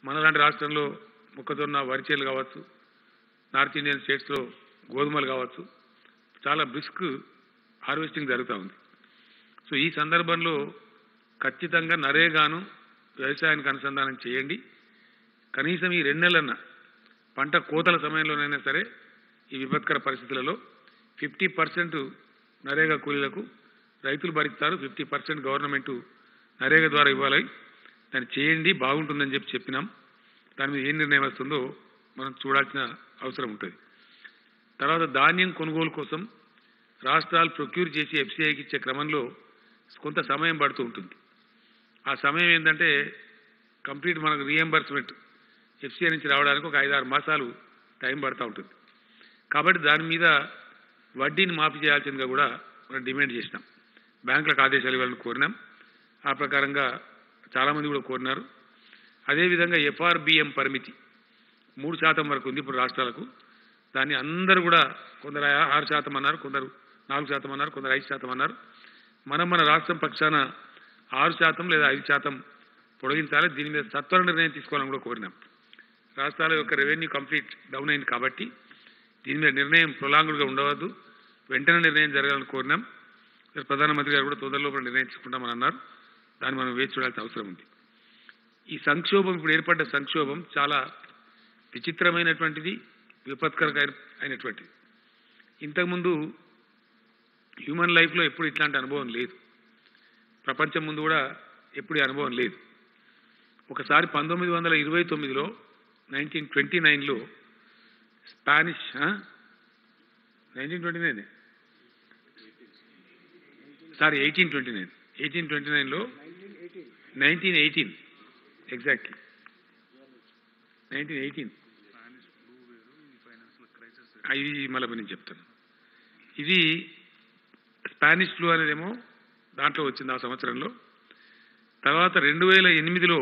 మనలాంటి రాష్ట్రంలో మొక్కజొన్న వరిచేలు కావచ్చు నార్త్ ఇండియన్ స్టేట్స్లో గోధుమలు కావచ్చు చాలా బ్రిస్క్ హార్వెస్టింగ్ జరుగుతూ ఉంది సో ఈ సందర్భంలో ఖచ్చితంగా నరేగాను వ్యవసాయానికి అనుసంధానం చేయండి కనీసం ఈ రెండు నెలలన్నా పంట కోతల సమయంలోనైనా సరే ఈ విపత్కర పరిస్థితులలో ఫిఫ్టీ పర్సెంట్ నరేగా కూలీలకు రైతులు భరిస్తారు ఫిఫ్టీ పర్సెంట్ గవర్నమెంట్ నరేగా ద్వారా ఇవ్వాలి దాన్ని చేయండి బాగుంటుందని చెప్పి చెప్పినాం దాని మీద ఏం నిర్ణయం వస్తుందో మనం చూడాల్సిన అవసరం ఉంటుంది తర్వాత ధాన్యం కొనుగోలు కోసం రాష్ట్రాలు ప్రొక్యూర్ చేసి ఎఫ్సీఐకి ఇచ్చే క్రమంలో కొంత సమయం పడుతూ ఉంటుంది ఆ సమయం ఏంటంటే కంప్లీట్ మనకు రీఎంబర్స్మెంట్ ఎఫ్సీఐ నుంచి రావడానికి ఒక ఐదారు మాసాలు టైం పడుతూ ఉంటుంది కాబట్టి దాని మీద వడ్డీని మాఫీ చేయాల్సిందిగా కూడా మనం డిమాండ్ చేసినాం బ్యాంకులకు ఆదేశాలు ఇవ్వాలని కోరినాం ఆ ప్రకారంగా చాలామంది కూడా కోరినారు అదేవిధంగా ఎఫ్ఆర్బిఎం పరిమితి మూడు శాతం వరకు ఉంది ఇప్పుడు రాష్ట్రాలకు దాన్ని అందరూ కూడా కొందరు ఆరు శాతం అన్నారు కొందరు నాలుగు శాతం అన్నారు కొందరు ఐదు శాతం అన్నారు మనం మన రాష్ట్రం పక్షాన ఆరు శాతం లేదా ఐదు శాతం పొడిగించాలి దీని మీద సత్వర నిర్ణయం తీసుకోవాలని కూడా కోరినాం రాష్ట్రాల యొక్క రెవెన్యూ కంప్లీట్ డౌన్ అయింది కాబట్టి దీని మీద నిర్ణయం ప్రొలాంగుడ్గా ఉండవద్దు వెంటనే నిర్ణయం జరగాలని కోరినాం ప్రధానమంత్రి గారు కూడా తొందరలో కూడా నిర్ణయం తీసుకుంటామని అన్నారు దాన్ని మనం వేచి చూడాల్సిన అవసరం ఉంది ఈ సంక్షోభం ఇప్పుడు ఏర్పడ్డ సంక్షోభం చాలా విచిత్రమైనటువంటిది విపత్కర అయినటువంటిది ఇంతకుముందు హ్యూమన్ లైఫ్లో ఎప్పుడు ఇట్లాంటి అనుభవం లేదు ప్రపంచం ముందు కూడా ఎప్పుడు ఈ అనుభవం లేదు ఒకసారి పంతొమ్మిది వందల ఇరవై తొమ్మిదిలో నైన్టీన్ ట్వంటీ నైన్లో Spanish nineteen twenty nine sorry eighteen twenty nine eighteen twenty నైన్లో nineteen eighteen exactly nineteen eighteen ఇది మళ్ళీ నేను చెప్తాను ఇది స్పానిష్ ఫ్లూ అనేదేమో దాంట్లో వచ్చింది ఆ సంవత్సరంలో తర్వాత రెండు వేల ఎనిమిదిలో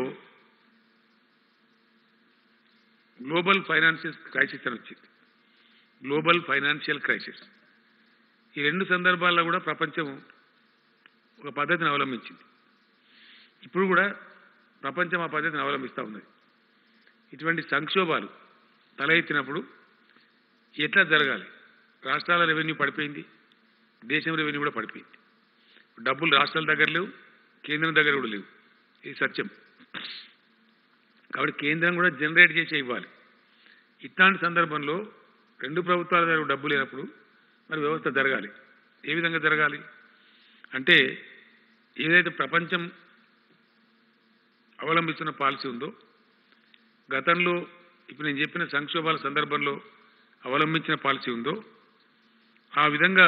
గ్లోబల్ ఫైనాన్షియల్ క్రైసిస్ అని వచ్చింది గ్లోబల్ ఫైనాన్షియల్ క్రైసిస్ ఈ రెండు సందర్భాల్లో కూడా ప్రపంచం ఒక పద్ధతిని అవలంబించింది ఇప్పుడు కూడా ప్రపంచం ఆ పద్ధతిని అవలంబిస్తూ ఉన్నది ఇటువంటి సంక్షోభాలు తల ఎత్తినప్పుడు ఎట్లా జరగాలి రాష్ట్రాల రెవెన్యూ పడిపోయింది దేశం రెవెన్యూ కూడా పడిపోయింది డబ్బులు రాష్ట్రాల దగ్గర లేవు కేంద్రం దగ్గర కూడా లేవు ఇది సత్యం కాబట్టి కేంద్రం కూడా జనరేట్ చేసి ఇవ్వాలి ఇట్లాంటి సందర్భంలో రెండు ప్రభుత్వాల దగ్గర డబ్బు లేనప్పుడు మరి వ్యవస్థ జరగాలి ఏ విధంగా జరగాలి అంటే ఏదైతే ప్రపంచం అవలంబిస్తున్న పాలసీ ఉందో గతంలో ఇప్పుడు నేను చెప్పిన సంక్షోభాల సందర్భంలో అవలంబించిన పాలసీ ఉందో ఆ విధంగా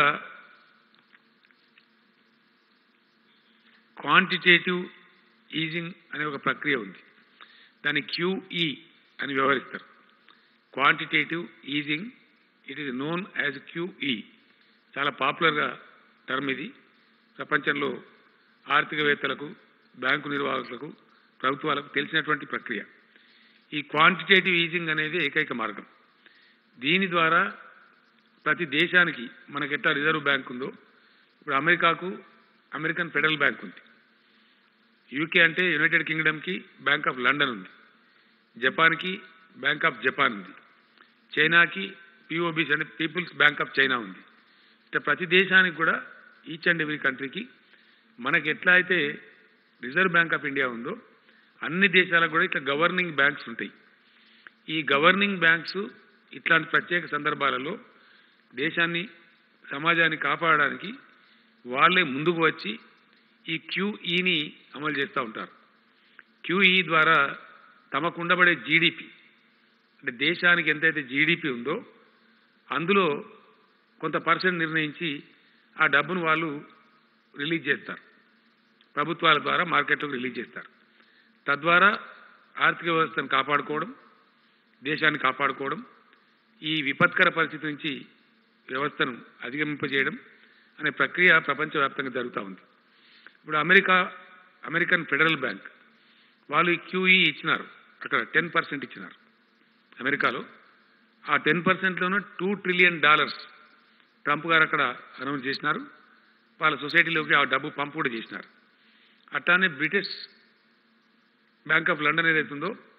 క్వాంటిటేటివ్ ఈజింగ్ అనే ఒక ప్రక్రియ ఉంది దాన్ని క్యూఈ అని వ్యవహరిస్తారు quantitative easing it is known as Q E చాలా పాపులర్గా టర్మ్ ఇది ప్రపంచంలో ఆర్థికవేత్తలకు బ్యాంకు నిర్వాహకులకు ప్రభుత్వాలకు తెలిసినటువంటి ప్రక్రియ ఈ క్వాంటిటేటివ్ ఈజింగ్ అనేది ఏకైక మార్గం దీని ద్వారా ప్రతి దేశానికి మనకి ఎట్లా రిజర్వ్ బ్యాంక్ ఉందో ఇప్పుడు అమెరికాకు అమెరికన్ ఫెడరల్ బ్యాంక్ ఉంది యూకే అంటే యునైటెడ్ కింగ్డమ్కి బ్యాంక్ ఆఫ్ లండన్ ఉంది జపాన్కి బ్యాంక్ ఆఫ్ జపాన్ ఉంది చైనాకి పిఓబిస్ అంటే పీపుల్స్ బ్యాంక్ ఆఫ్ చైనా ఉంది ఇట్లా ప్రతి దేశానికి కూడా ఈచ్ అండ్ ఎవ్రీ కంట్రీకి మనకి ఎట్లా అయితే రిజర్వ్ బ్యాంక్ ఆఫ్ ఇండియా ఉందో అన్ని దేశాలకు కూడా ఇట్లా గవర్నింగ్ బ్యాంక్స్ ఉంటాయి ఈ గవర్నింగ్ బ్యాంక్స్ ఇట్లాంటి ప్రత్యేక సందర్భాలలో దేశాన్ని సమాజాన్ని కాపాడడానికి వాళ్ళే ముందుకు వచ్చి ఈ క్యూఈని అమలు చేస్తూ ఉంటారు క్యూఈ ద్వారా తమకు ఉండబడే జీడిపి అంటే దేశానికి ఎంతైతే జీడిపి ఉందో అందులో కొంత పర్సెంట్ నిర్ణయించి ఆ డబ్బును వాళ్ళు రిలీజ్ చేస్తారు ప్రభుత్వాల ద్వారా మార్కెట్లోకి రిలీజ్ చేస్తారు తద్వారా ఆర్థిక వ్యవస్థను కాపాడుకోవడం దేశాన్ని కాపాడుకోవడం ఈ విపత్కర పరిస్థితి నుంచి వ్యవస్థను అధిగమింపజేయడం అనే ప్రక్రియ ప్రపంచవ్యాప్తంగా జరుగుతూ ఉంది ఇప్పుడు అమెరికా అమెరికన్ ఫెడరల్ బ్యాంక్ వాళ్ళు ఈ క్యూఈ ఇచ్చినారు అక్కడ టెన్ పర్సెంట్ ఇచ్చినారు అమెరికాలో ఆ టెన్ పర్సెంట్లోనూ టూ ట్రిలియన్ డాలర్స్ ట్రంప్ గారు అక్కడ అనౌన్స్ చేసినారు వాళ్ళ సొసైటీలోకి ఆ డబ్బు పంపు కూడా చేసినారు అట్లానే బ్రిటిష్ బ్యాంక్ ఆఫ్ లండన్ ఏదైతుందో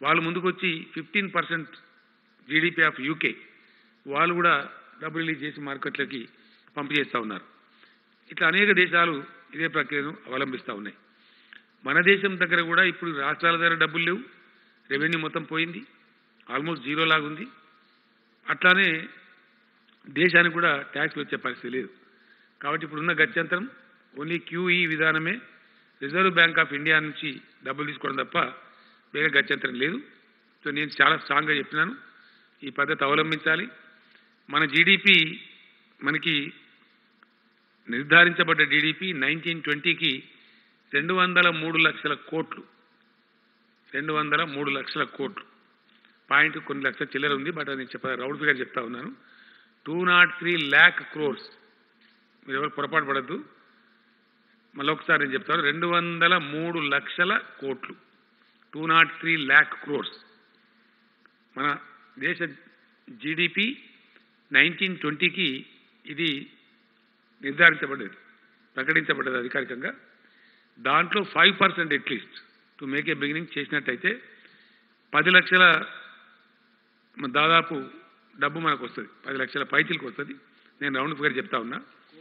వాళ్ళు ముందుకొచ్చి fifteen percent GDP of UK వాళ్ళు కూడా డబ్బు రిలీజ్ చేసి మార్కెట్లోకి పంపు చేస్తూ ఉన్నారు ఇట్లా అనేక దేశాలు ఇదే ప్రక్రియను అవలంబిస్తూ ఉన్నాయి మన దేశం దగ్గర కూడా ఇప్పుడు రాష్ట్రాల దగ్గర డబ్బులు లేవు రెవెన్యూ మొత్తం పోయింది ఆల్మోస్ట్ జీరో లాగా ఉంది అట్లానే దేశానికి కూడా ట్యాక్స్లు వచ్చే పరిస్థితి లేదు కాబట్టి ఇప్పుడున్న గత్యంతరం ఓన్లీ క్యూఈ విధానమే రిజర్వ్ బ్యాంక్ ఆఫ్ ఇండియా నుంచి డబ్బులు తీసుకోవడం తప్ప వేరే గత్యంతరం లేదు సో నేను చాలా స్ట్రాంగ్గా చెప్పినాను ఈ పద్ధతి అవలంబించాలి మన జీడిపి మనకి నిర్ధారించబడ్డ జీడిపి నైన్టీన్ ట్వంటీకి రెండు వందల మూడు లక్షల కోట్లు రెండు వందల మూడు లక్షల కోట్లు పాయింట్ కొన్ని లక్షల చిల్లర ఉంది బట్ నేను చెప్ప రౌండ్ ఫిగర్ చెప్తా ఉన్నాను two nought three lakh crores మీరు ఎవరు పొరపాటు పడద్దు మళ్ళీ ఒకసారి నేను చెప్తాను రెండు వందల మూడు లక్షల కోట్లు two nought three lakh crores మన దేశ జీడిపి నైన్టీన్ ట్వంటీకి ఇది నిర్ధారించబడ్డది ప్రకటించబడ్డది అధికారికంగా దాంట్లో five percent at least to make a beginning చేసినట్టయితే పది లక్షల మ- దాదాపు డబ్బు మనకు వస్తుంది పది లక్షల పైచిలకు వస్తుంది నేను రౌండ్ ఫిగర్ చెప్తా ఉన్నా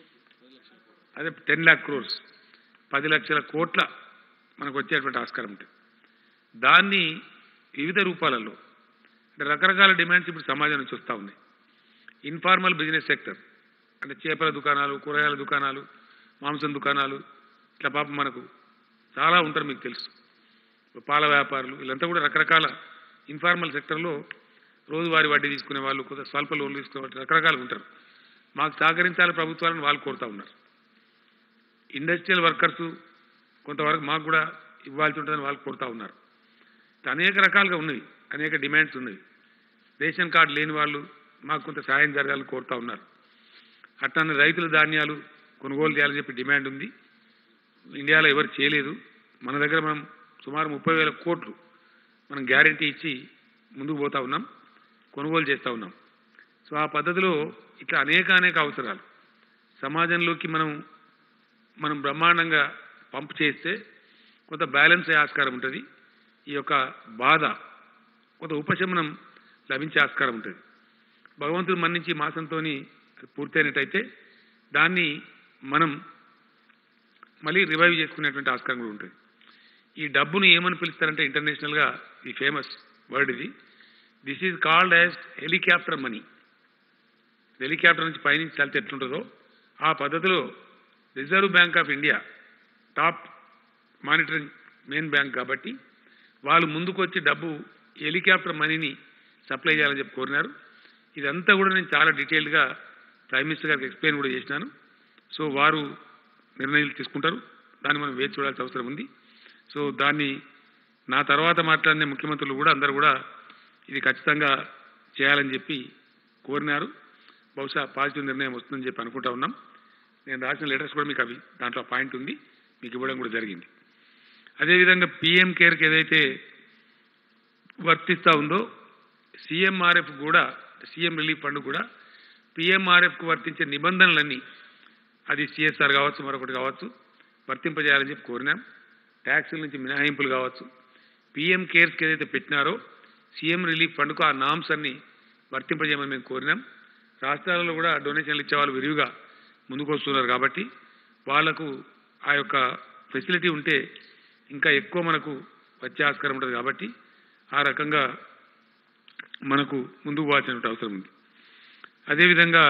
అదే టెన్ ల్యాక్ క్రోర్స్ పది లక్షల కోట్ల మనకు వచ్చేటువంటి ఆస్కారం ఉంటుంది దాన్ని వివిధ రూపాలలో అంటే రకరకాల డిమాండ్స్ ఇప్పుడు సమాజం నుంచి వస్తూ ఉన్నాయి ఇన్ఫార్మల్ బిజినెస్ సెక్టర్ అంటే చేపల దుకాణాలు కూరగాయల దుకాణాలు మాంసం దుకాణాలు ఇట్లా పాపం మనకు చాలా ఉంటారు మీకు తెలుసు పాల వ్యాపారులు వీళ్ళంతా కూడా రకరకాల ఇన్ఫార్మల్ సెక్టర్లో రోజువారీ వడ్డీ తీసుకునే వాళ్ళు కొంత స్వల్ప లోన్లు తీసుకునే వాళ్ళు రకరకాలు ఉంటారు మాకు సహకరించాలి ప్రభుత్వాలను వాళ్ళు కోరుతూ ఉన్నారు ఇండస్ట్రియల్ వర్కర్స్ కొంతవరకు మాకు కూడా ఇవ్వాల్సి ఉంటుందని వాళ్ళు కోరుతూ ఉన్నారు ఇట్లా అనేక రకాలుగా ఉన్నవి అనేక డిమాండ్స్ ఉన్నవి రేషన్ కార్డు లేని వాళ్ళు మాకు కొంత సాయం జరగాలని కోరుతూ ఉన్నారు అట్లానే రైతుల ధాన్యాలు కొనుగోలు చేయాలని చెప్పి డిమాండ్ ఉంది ఇండియాలో ఎవరు చేయలేదు మన దగ్గర మనం సుమారు ముప్పై వేల కోట్లు మనం గ్యారంటీ ఇచ్చి ముందుకు పోతా ఉన్నాం కొనుగోలు చేస్తూ ఉన్నాం సో ఆ పద్ధతిలో ఇట్లా అనేక అనేక అవసరాలు సమాజంలోకి మనం మనం బ్రహ్మాండంగా పంప్ చేస్తే కొంత బ్యాలెన్స్ అయ్యే ఆస్కారం ఉంటుంది ఈ యొక్క బాధ కొంత ఉపశమనం లభించే ఆస్కారం ఉంటుంది భగవంతుడు మన్నించి మాసంతో పూర్తయినట్టయితే దాన్ని మనం మళ్ళీ రివైవ్ చేసుకునేటువంటి ఆస్కారం కూడా ఉంటుంది ఈ డబ్బును ఏమని పిలుస్తారంటే ఇంటర్నేషనల్గా ఈ ఫేమస్ వర్డ్ ఇది this is called as helicopter money helicopter నుంచి పైనుంచి చల్లితే ఎట్లుంటుందో ఆ పద్ధతిలో reserve bank of India top monitoring main bank కాబట్టి వాళ్ళు ముందుకు వచ్చి డబ్బు హెలికాప్టర్ మనీని సప్లై చేయాలని చెప్పి కోరినారు ఇదంతా కూడా నేను చాలా డీటెయిల్డ్గా ప్రైమ్ మినిస్టర్ గారికి ఎక్స్ప్లెయిన్ కూడా చేసినాను సో వారు నిర్ణయాలు తీసుకుంటారు దాన్ని మనం వేచి చూడాల్సిన అవసరం ఉంది సో దాన్ని నా తర్వాత మాట్లాడిన ముఖ్యమంత్రులు కూడా అందరూ కూడా ఇది ఖచ్చితంగా చేయాలని చెప్పి కోరినారు బహుశా పాజిటివ్ నిర్ణయం వస్తుందని చెప్పి అనుకుంటా ఉన్నాం నేను రాసిన లెటర్స్ కూడా మీకు అవి దాంట్లో పాయింట్ ఉంది మీకు ఇవ్వడం కూడా జరిగింది అదేవిధంగా పిఎం కేర్కి ఏదైతే వర్తిస్తూ ఉందో సీఎంఆర్ఎఫ్ కూడా సీఎం రిలీఫ్ ఫండ్ కూడా పిఎంఆర్ఎఫ్కు వర్తించే నిబంధనలన్నీ అది సిఎస్ఆర్ కావచ్చు మరొకటి కావచ్చు వర్తింపజేయాలని చెప్పి కోరినాం ట్యాక్సుల నుంచి మినహాయింపులు కావచ్చు పిఎం కేర్స్కి ఏదైతే పెట్టినారో సీఎం రిలీఫ్ ఫండ్కు ఆ నామ్స్ అన్ని వర్తింపజేయమని మేము కోరినాం రాష్ట్రాలలో కూడా డొనేషన్లు ఇచ్చేవాళ్ళు విరివిగా ముందుకు వస్తున్నారు కాబట్టి వాళ్లకు ఆ యొక్క ఫెసిలిటీ ఉంటే ఇంకా ఎక్కువ మనకు వచ్చే ఆస్కారం ఉంటుంది కాబట్టి ఆ రకంగా మనకు ముందుకు పోవాల్సిన అవసరం ఉంది అదేవిధంగా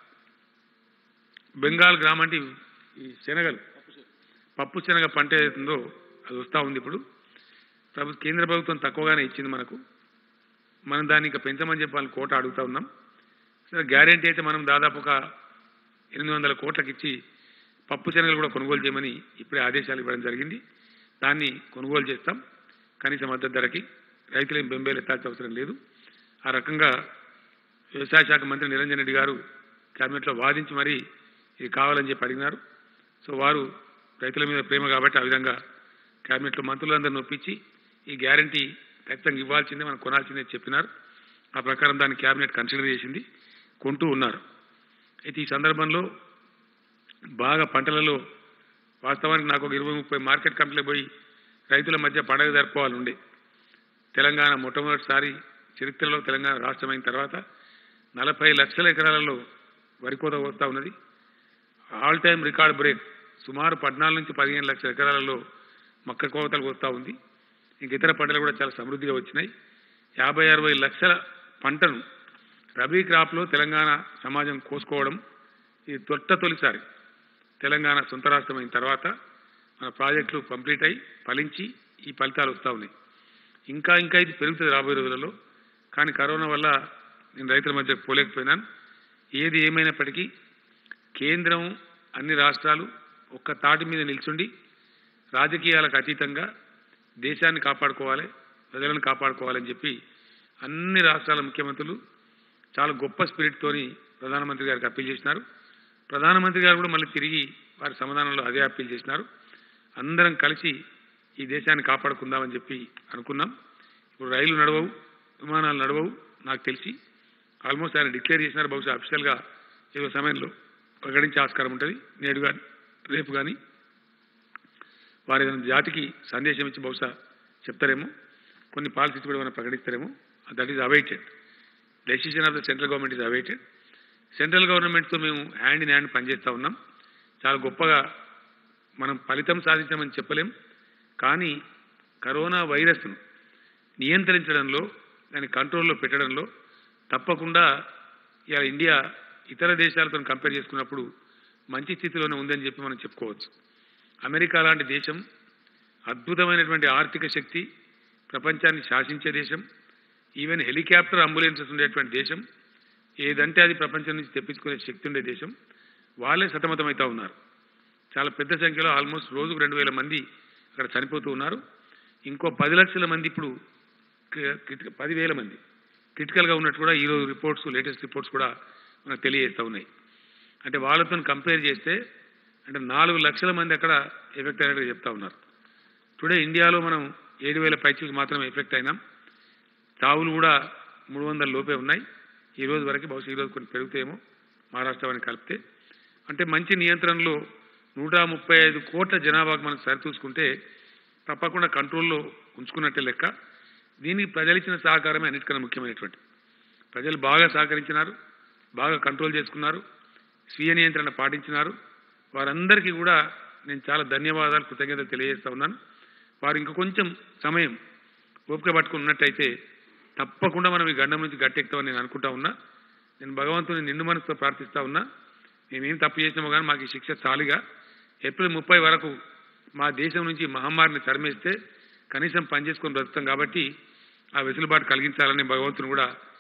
బెంగాల్ గ్రామం అంటే ఈ శనగలు పప్పు శనగ పంట ఏదైతుందో అది వస్తూ ఉంది ఇప్పుడు ప్రభు కేంద్ర ప్రభుత్వం తక్కువగానే ఇచ్చింది మనకు మనం దాన్ని ఇంకా పెంచమని చెప్పి వాళ్ళని కోట అడుగుతా ఉన్నాం సరే గ్యారెంటీ అయితే మనం దాదాపు ఒక ఎనిమిది వందల కోట్లకి ఇచ్చి పప్పు శనగలు కూడా కొనుగోలు చేయమని ఇప్పుడే ఆదేశాలు ఇవ్వడం జరిగింది దాన్ని కొనుగోలు చేస్తాం కనీస మద్దతు ధరకి రైతులేం బెంబేలు ఎత్తాల్సిన అవసరం లేదు ఆ రకంగా వ్యవసాయ శాఖ మంత్రి నిరంజన్ రెడ్డి గారు క్యాబినెట్లో వాదించి మరీ ఇది కావాలని చెప్పి అడిగినారు సో వారు రైతుల మీద ప్రేమ కాబట్టి ఆ విధంగా క్యాబినెట్లో మంత్రులందరిని ఒప్పించి ఈ గ్యారంటీ ఖచ్చితంగా ఇవ్వాల్సిందే మనం కొనాల్సిందే చెప్పినారు ఆ ప్రకారం దాన్ని క్యాబినెట్ కన్సిడర్ చేసింది కొంటూ ఉన్నారు అయితే ఈ సందర్భంలో బాగా పంటలలో వాస్తవానికి నాకు ఒక ఇరవై ముప్పై మార్కెట్ కమిటీలకు పోయి రైతుల మధ్య పండగ జరుపుకోవాలి ఉండే తెలంగాణ మొట్టమొదటిసారి చరిత్రలో తెలంగాణ రాష్ట్రమైన తర్వాత నలభై లక్షల ఎకరాలలో వరి కోత వస్తూ ఉన్నది ఆల్ టైమ్ రికార్డ్ బ్రేక్ సుమారు పద్నాలుగు నుంచి పదిహేను లక్షల ఎకరాలలో మక్క కోతలు వస్తూ ఉంది ఇంక ఇతర పంటలు కూడా చాలా సమృద్ధిగా వచ్చినాయి యాభై అరవై లక్షల పంటను రబీ క్రాప్లో తెలంగాణ సమాజం కోసుకోవడం ఇది తొట్ట తొలిసారి తెలంగాణ సొంత రాష్ట్రమైన తర్వాత మన ప్రాజెక్టులు కంప్లీట్ అయి ఫలించి ఈ ఫలితాలు వస్తూ ఉన్నాయి ఇంకా ఇంకా ఇది పెరుగుతుంది రాబోయే రోజులలో కానీ కరోనా వల్ల నేను రైతుల మధ్య పోలేకపోయినాను ఏది ఏమైనప్పటికీ కేంద్రం అన్ని రాష్ట్రాలు ఒక్క తాటి మీద నిల్చుండి రాజకీయాలకు అతీతంగా దేశాన్ని కాపాడుకోవాలి ప్రజలను కాపాడుకోవాలని చెప్పి అన్ని రాష్ట్రాల ముఖ్యమంత్రులు చాలా గొప్ప స్పిరిట్తోని ప్రధానమంత్రి గారికి అప్పీల్ చేసినారు ప్రధానమంత్రి గారు కూడా మళ్ళీ తిరిగి వారి సమాధానంలో అదే అప్పీల్ చేసినారు అందరం కలిసి ఈ దేశాన్ని కాపాడుకుందామని చెప్పి అనుకున్నాం ఇప్పుడు రైలు నడవవు విమానాలు నడవవు నాకు తెలిసి ఆల్మోస్ట్ ఆయన డిక్లేర్ చేసినారు బహుశా అఫీషియల్గా ఏదో సమయంలో ప్రకటించే ఆస్కారం ఉంటుంది నేడు కానీ రేపు కానీ వారి ఏదైనా జాతికి సందేశం ఇచ్చి బహుశా చెప్తారేమో కొన్ని పాలసీస్ కూడా ఏమైనా ప్రకటిస్తారేమో that is awaited decision of the central government is awaited central గవర్నమెంట్తో మేము హ్యాండ్ ఇన్ హ్యాండ్ పనిచేస్తూ ఉన్నాం చాలా గొప్పగా మనం ఫలితం సాధించామని చెప్పలేం కానీ కరోనా వైరస్ను నియంత్రించడంలో దాన్ని కంట్రోల్లో పెట్టడంలో తప్పకుండా ఇవాళ ఇండియా ఇతర దేశాలతో కంపేర్ చేసుకున్నప్పుడు మంచి స్థితిలోనే ఉందని చెప్పి మనం చెప్పుకోవచ్చు అమెరికా లాంటి దేశం అద్భుతమైనటువంటి ఆర్థిక శక్తి ప్రపంచాన్ని శాసించే దేశం ఈవెన్ హెలికాప్టర్ అంబులెన్సెస్ ఉండేటువంటి దేశం ఏదంటే అది ప్రపంచం నుంచి తెప్పించుకునే శక్తి ఉండే దేశం వాళ్ళే సతమతమవుతా ఉన్నారు చాలా పెద్ద సంఖ్యలో ఆల్మోస్ట్ రోజుకు రెండు వేల మంది అక్కడ చనిపోతూ ఉన్నారు ఇంకో పది లక్షల మంది ఇప్పుడు క్రిటికల్ పదివేల మంది క్రిటికల్గా ఉన్నట్టు కూడా ఈరోజు రిపోర్ట్స్ లేటెస్ట్ రిపోర్ట్స్ కూడా మనకు తెలియజేస్తూ ఉన్నాయి అంటే వాళ్ళతో కంపేర్ చేస్తే అంటే నాలుగు లక్షల మంది అక్కడ ఎఫెక్ట్ అయినట్టుగా చెప్తా ఉన్నారు టుడే ఇండియాలో మనం ఏడు వేల పైచీలకు మాత్రమే ఎఫెక్ట్ అయినాం చావులు కూడా మూడు వందల లోపే ఉన్నాయి ఈ రోజు వరకు బహుశా ఈరోజు కొన్ని పెరుగుతాయేమో మహారాష్ట్రని కలిపితే అంటే మంచి నియంత్రణలో నూట ముప్పై ఐదు కోట్ల జనాభాకు మనం సరిచూసుకుంటే తప్పకుండా కంట్రోల్లో ఉంచుకున్నట్టే లెక్క దీనికి ప్రజలు ఇచ్చిన సహకారమే అన్నిటికన్నా ముఖ్యమైనటువంటి ప్రజలు బాగా సహకరించినారు బాగా కంట్రోల్ చేసుకున్నారు స్వీయ నియంత్రణ పాటించినారు వారందరికీ కూడా నేను చాలా ధన్యవాదాలు కృతజ్ఞతలు తెలియజేస్తా ఉన్నాను వారు ఇంక కొంచెం సమయం ఓపిక పట్టుకుని ఉన్నట్టయితే తప్పకుండా మనం ఈ గండం నుంచి గట్టెక్తామని నేను అనుకుంటా ఉన్నా నేను భగవంతుని నిండు మనసుతో ప్రార్థిస్తా ఉన్నా మేమేం తప్పు చేసినామో కానీ మాకు ఈ శిక్ష చాలుగా ఏప్రిల్ ముప్పై వరకు మా దేశం నుంచి ఈ మహమ్మారిని తరిమేస్తే కనీసం పనిచేసుకొని బ్రతుకుతాం కాబట్టి ఆ వెసులుబాటు కలిగించాలని భగవంతుని కూడా